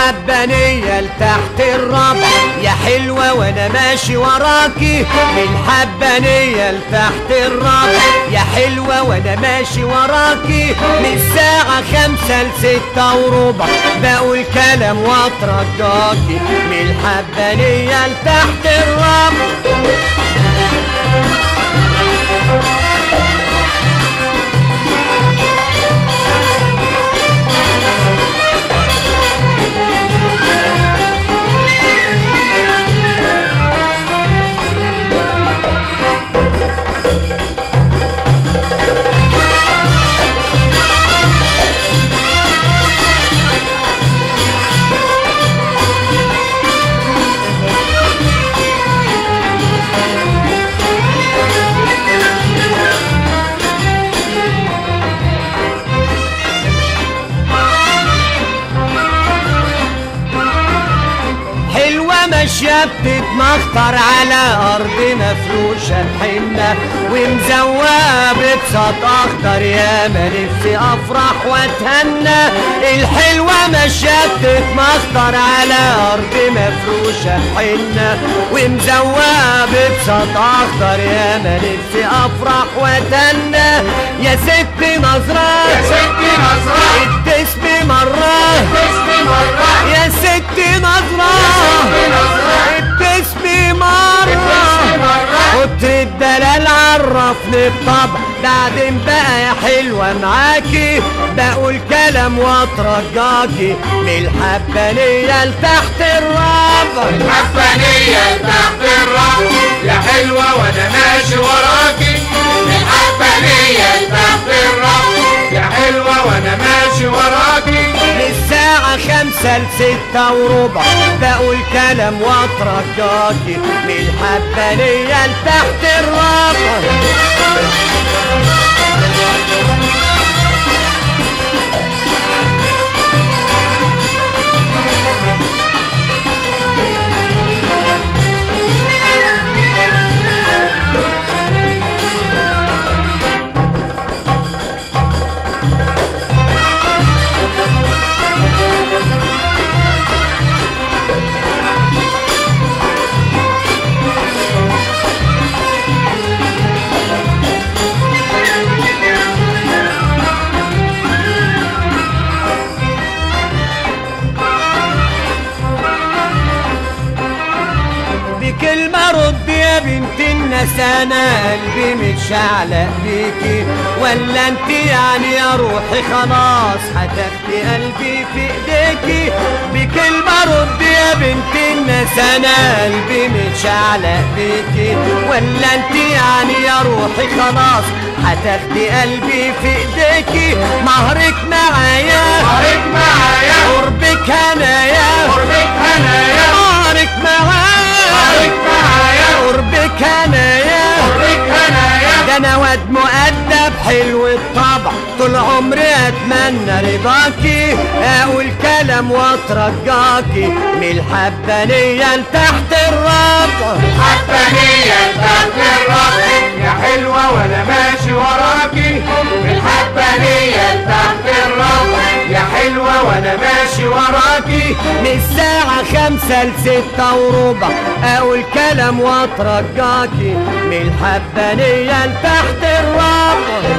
الحبانية لتحت الربع يا حلوة وانا ماشي وراكي من الحبانية لتحت الربع يا حلوة وانا ماشي وراكي من الساعة خمسة لستة وربع بقول كلام واترجاكي من الحبانية لتحت الربع حلوة ماشية بتتمخطر على أرض مفروشة حنة ومزوقة ببساط أخضر يا ما نفسي أفرح وأتهنى الحلوة ماشية بتتمخطر على أرض مفروشة حنة ومزوقة ببساط أخضر يا ما نفسي أفرح وأتهنى يا ست نظرة يا ستي نظرة اتسمي مرة اسمي مرة يا ست نظرة ستي نظرة اتسمي مرة اتسمي مرة. كتر الدلال عرفني بطبع بعدين بقى يا حلوة معاكي بقول كلام واترجاكي من الحبانية لتحت الرابع الحبانية تحت الرمل يا حلوة وانا ماشي وراكي الحبانية تحت الرمل يا حلوة وانا ماشي وراكي من الساعة خمسة لستة وربع بقول كلام واترجاكي من الحبانية لتحت الرابع بكلمة رد يا بنت الناس انا قلبي متشعلق بيكي ولا انت يعني يا روحي خلاص هتاخدي قلبي في ايديكي بكلمة رد يا بنت الناس انا قلبي متشعلق بيكي ولا انت يعني يا روحي خلاص هتاخدي قلبي في ايديكي مهرك معايا قريت معايا قربك هنايا قربت هنايا مهرك معايا قريت معايا قربك هنايا قربت هنايا ده انا واد مؤدب حلو الطبع طول عمري اتمنى رضاكي اقول كلام واترجاكي من الحبانية لتحت الربع الحبانية تحت الرمل يا حلوة وانا ماشي وراكي الحبانية تحت الرمل يا حلوة وانا ماشي وراكي من الساعة خمسة لستة وربع اقول كلام واترجاكي من الحبانية لتحت الربع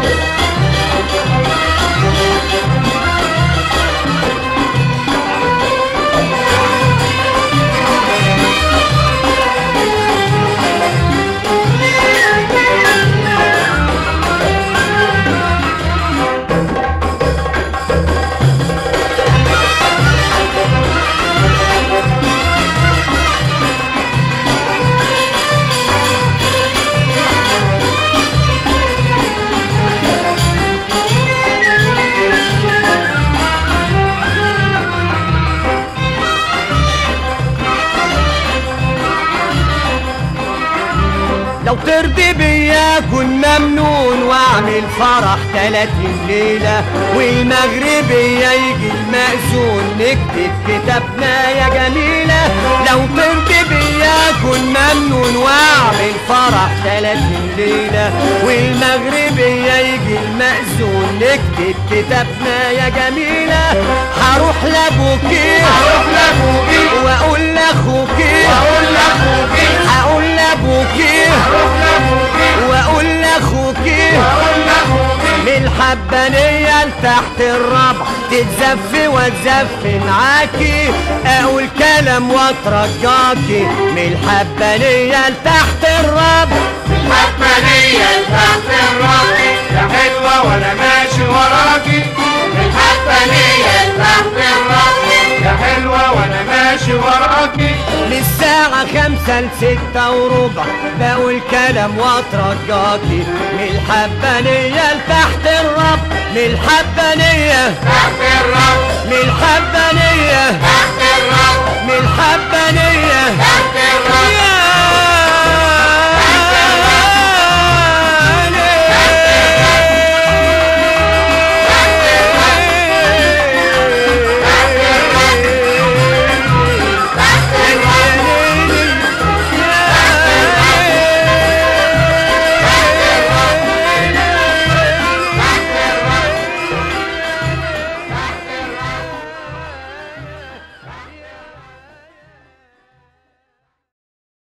لو ترضي بيا كن ممنون واعمل فرح تلاتين ليلة والمغربية يجي المأذون نكتب كتابنا يا جميلة لو ترضي بيا كن ممنون واعمل فرح تلاتين ليلة والمغربية يجي المأذون نكتب كتابنا يا جميلة هروح لابوكي اروح لابوكي واقول لاخوكي واقول لاخوكي هقول لابوكي اروح لابوكي واقول لاخوكي واقول لاخوكي من الحبانية لتحت الربع تتزف واتزف معاكي اقول كلام واترجاكي من الحبانية لتحت الربع الحبانية تحت الرب يا حلوة وانا ماشي وراكي الحبانية تحت الرب يا حلوة وانا ماشي وراكي من الساعة خمسة لستة وربع بقول كلام واترجاكي من الحبانية لتحت الربع من الحبانية تحت الرب من الحبانية تحت الرب من الحبانية تحت الرب